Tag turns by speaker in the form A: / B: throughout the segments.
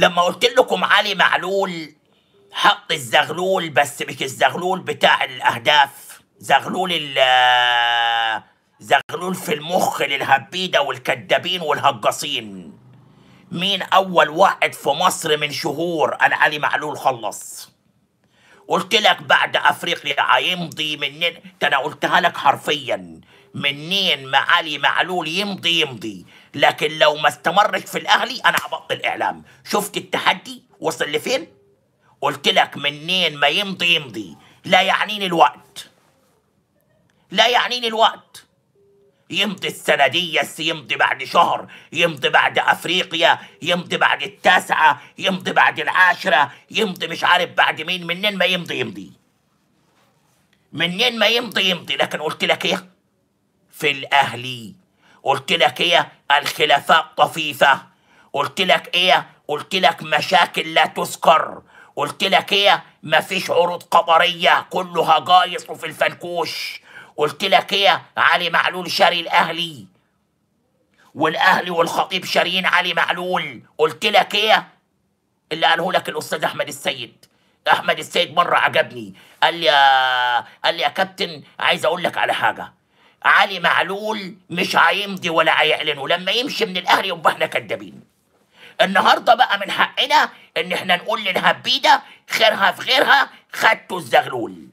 A: لما قلت لكم علي معلول حط الزغلول بس مش الزغلول بتاع الاهداف زغلول ال زغلول في المخ للهبيده والكدابين والهجاصين مين اول واحد في مصر من شهور قال علي معلول خلص قلت لك بعد افريقيا هيمضي منين ده انا قلتها لك حرفيا منين ما علي معلول يمضي يمضي لكن لو ما استمرش في الاهلي انا هبطل اعلام شفت التحدي وصل لفين قلت لك منين ما يمضي يمضي لا يعنيني الوقت لا يعنيني الوقت يمضي السنة دي يس يمضي بعد شهر يمضي بعد أفريقيا يمضي بعد التاسعة يمضي بعد العاشرة يمضي مش عارف بعد مين منين ما يمضي يمضي منين ما يمضي يمضي لكن قلت لك ايه في الأهلي قلت لك ايه الخلافات طفيفة قلت لك ايه قلت لك مشاكل لا تذكر قلت لك ايه مفيش عروض قطرية كله هجايص وفي الفنكوش قلت لك ايه علي معلول شاري الاهلي والاهلي والخطيب شاريين علي معلول قلت لك ايه اللي قاله لك الاستاذ احمد السيد احمد السيد مره عجبني قال لي يا قال لي يا كابتن عايز اقول لك على حاجه علي معلول مش هيمضي ولا هيعلن ولما يمشي من الاهلي يبقى احنا كدابين النهارده بقى من حقنا ان احنا نقول للهبيده خيرها في غيرها خدتوا الزغلول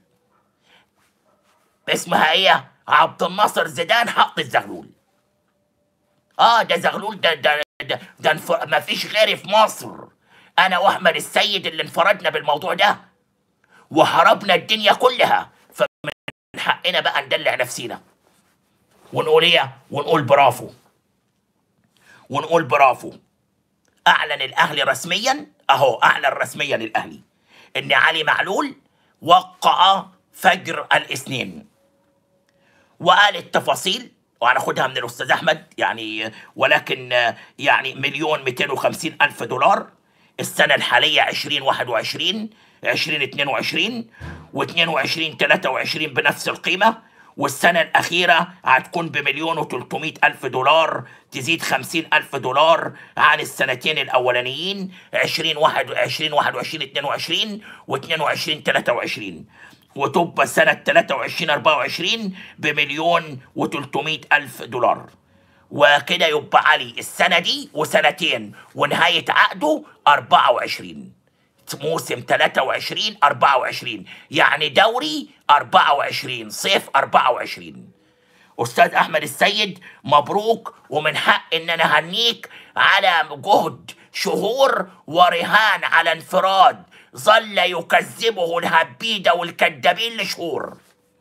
A: اسمها ايه عبد الناصر زيدان حط الزغلول اه ده زغلول ده ده ده, ده انف... ما فيش غيري في مصر انا واحمد السيد اللي انفردنا بالموضوع ده وهربنا الدنيا كلها فمن حقنا بقى ندلع نفسينا ونقول ايه ونقول برافو ونقول برافو اعلن الاهلي رسميا اهو اعلن رسميا الاهلي ان علي معلول وقع فجر الاثنين وقال التفاصيل وهناخدها من الاستاذ احمد يعني ولكن يعني مليون 250 الف دولار السنه الحاليه 2021 2022 و22 23 بنفس القيمه والسنة الأخيرة هتكون بمليون و300 ألف دولار تزيد 50 ألف دولار عن السنتين الأولانيين 20 21 21 22 و22 23 وتبقى سنة 23 24 بمليون و300 ألف دولار وكده يبقى علي السنة دي وسنتين ونهاية عقده 24 موسم 23 24 يعني دوري 24 صيف 24 استاذ احمد السيد مبروك ومن حق ان انا اهنيك على جهد شهور ورهان على انفراد ظل يكذبه الهبيده والكذابين لشهور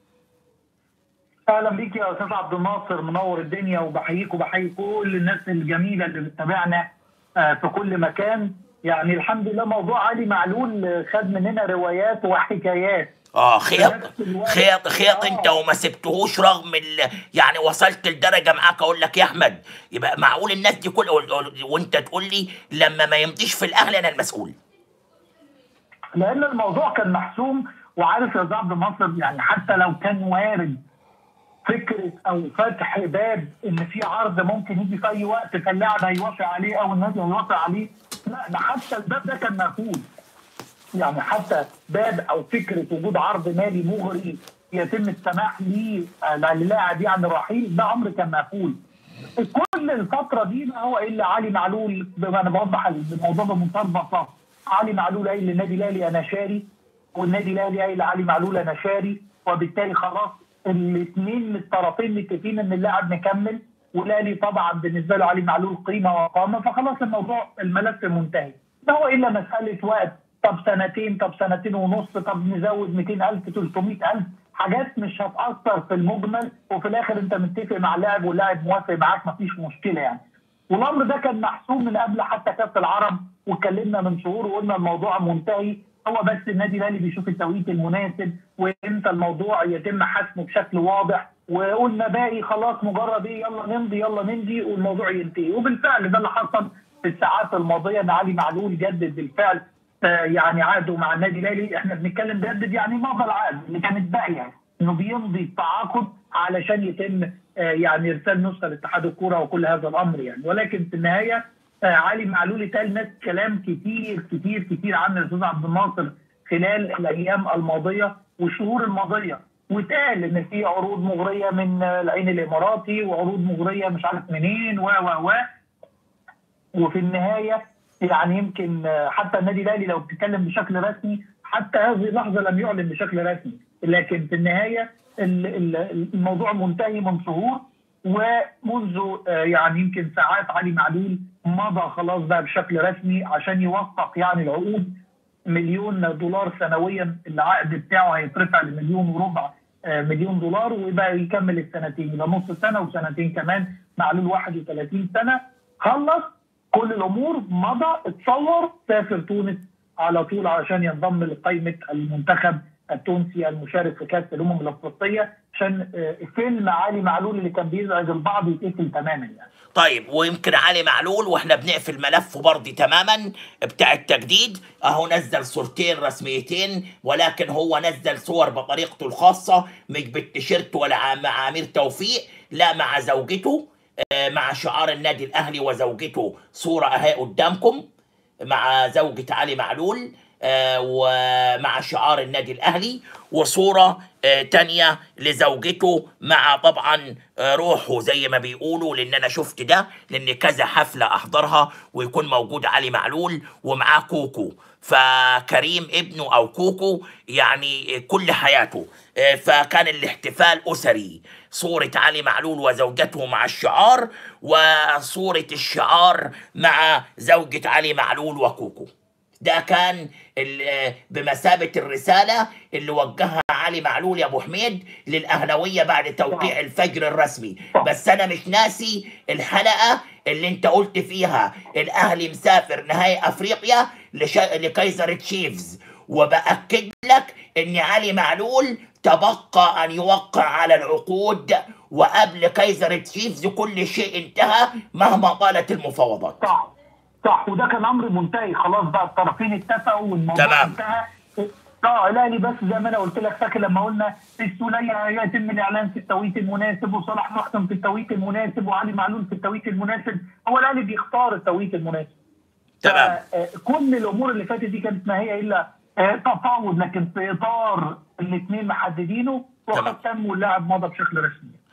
B: اهلا بيك يا استاذ عبد الناصر منور الدنيا وبحييك وبحيي كل الناس الجميله اللي بتتابعنا آه، في كل مكان يعني الحمد لله موضوع علي معلول خد مننا روايات وحكايات
A: اه خيط
B: بنفس الوقت.
A: خيط خيط
B: آه.
A: انت وما سبتهوش رغم ال... يعني وصلت لدرجه معاك اقول لك يا احمد يبقى معقول الناس دي كل وانت تقول لي لما ما يمضيش في الاهلي انا المسؤول
B: لان الموضوع كان محسوم وعارف يا استاذ عبد الناصر يعني حتى لو كان وارد فكره او فتح باب ان في عرض ممكن يجي في اي وقت فاللاعب هيوافق عليه او النادي هيوافق عليه لا ده حتى الباب ده كان مقفول يعني حتى باب او فكره وجود عرض مالي مغري يتم السماح ليه آه، للاعب يعني رحيل ده امر كان مقفول كل الفتره دي ما هو الا علي معلول بما انا بوضح الموضوع بمنتهى البساطه علي معلول قايل للنادي الاهلي انا شاري والنادي الاهلي قايل لعلي معلول انا شاري وبالتالي خلاص الاثنين الطرفين متفقين ان اللاعب مكمل والاهلي طبعا بالنسبه له علي معلول قيمه وقامه فخلاص الموضوع الملف منتهي ما هو الا مساله وقت طب سنتين طب سنتين ونص طب نزود 200000 300000 حاجات مش هتاثر في المجمل وفي الاخر انت متفق مع اللاعب واللاعب موافق معاك مفيش مشكله يعني والامر ده كان محسوم من قبل حتى كاس العرب واتكلمنا من شهور وقلنا الموضوع منتهي هو بس النادي الاهلي بيشوف التوقيت المناسب وامتى الموضوع يتم حسمه بشكل واضح وقلنا باقي خلاص مجرد ايه يلا نمضي يلا نمضي والموضوع ينتهي وبالفعل ده اللي حصل في الساعات الماضيه ان علي معلول جدد بالفعل آه، يعني عقده مع النادي الاهلي احنا بنتكلم جدد يعني مضى العقد اللي كانت باقيه انه بيمضي التعاقد علشان يتم آه، يعني ارسال نسخه لاتحاد الكوره وكل هذا الامر يعني ولكن في النهايه آه علي معلول اتقال ناس كلام كتير كتير كتير عن الاستاذ عبد الناصر خلال الايام الماضيه والشهور الماضيه واتقال ان في عروض مغريه من العين الاماراتي وعروض مغريه مش عارف منين و و و وفي النهايه يعني يمكن حتى النادي الاهلي لو بتتكلم بشكل رسمي حتى هذه اللحظه لم يعلن بشكل رسمي لكن في النهايه الموضوع منتهي من شهور ومنذ يعني يمكن ساعات علي معلول مضى خلاص بقى بشكل رسمي عشان يوثق يعني العقود مليون دولار سنويا العقد بتاعه هيترفع لمليون وربع مليون دولار ويبقى يكمل السنتين يبقى نص سنه وسنتين كمان معلول 31 سنه خلص كل الامور مضى اتصور سافر تونس على طول عشان ينضم لقائمه المنتخب التونسي المشارك في كاس الامم الافريقيه عشان فيلم علي معلول اللي كان بيزعج البعض يتقفل تماما يعني.
A: طيب ويمكن علي معلول واحنا بنقفل ملفه برضه تماما بتاع التجديد اهو نزل صورتين رسميتين ولكن هو نزل صور بطريقته الخاصه مش بالتيشيرت ولا مع امير توفيق لا مع زوجته مع شعار النادي الاهلي وزوجته صوره اهي قدامكم مع زوجة علي معلول آه ومع شعار النادي الاهلي وصوره آه تانية لزوجته مع طبعا آه روحه زي ما بيقولوا لان انا شفت ده لان كذا حفله احضرها ويكون موجود علي معلول ومعاه كوكو فكريم ابنه او كوكو يعني كل حياته فكان الاحتفال اسري صورة علي معلول وزوجته مع الشعار وصورة الشعار مع زوجة علي معلول وكوكو ده كان بمثابة الرسالة اللي وجهها علي معلول يا أبو حميد للأهلوية بعد توقيع الفجر الرسمي بس أنا مش ناسي الحلقة اللي أنت قلت فيها الأهلي مسافر نهائي أفريقيا لش... لكايزر تشيفز وبأكد لك أن علي معلول تبقى أن يوقع على العقود وقبل كايزر تشيفز كل شيء انتهى مهما طالت المفاوضات
B: صح صح وده كان امر منتهي خلاص بقى الطرفين اتفقوا والموضوع
A: تمام.
B: انتهى اه الاهلي بس زي ما انا قلت لك فاكر لما قلنا السوليه يتم الاعلان في التوقيت المناسب وصلاح محسن في التوقيت المناسب وعلي معلول في التوقيت المناسب هو الاهلي بيختار التوقيت المناسب
A: تمام
B: كل الامور اللي فاتت دي كانت ما هي الا تفاوض لكن في اطار الاثنين محددينه وقد تم واللاعب مضى بشكل رسمي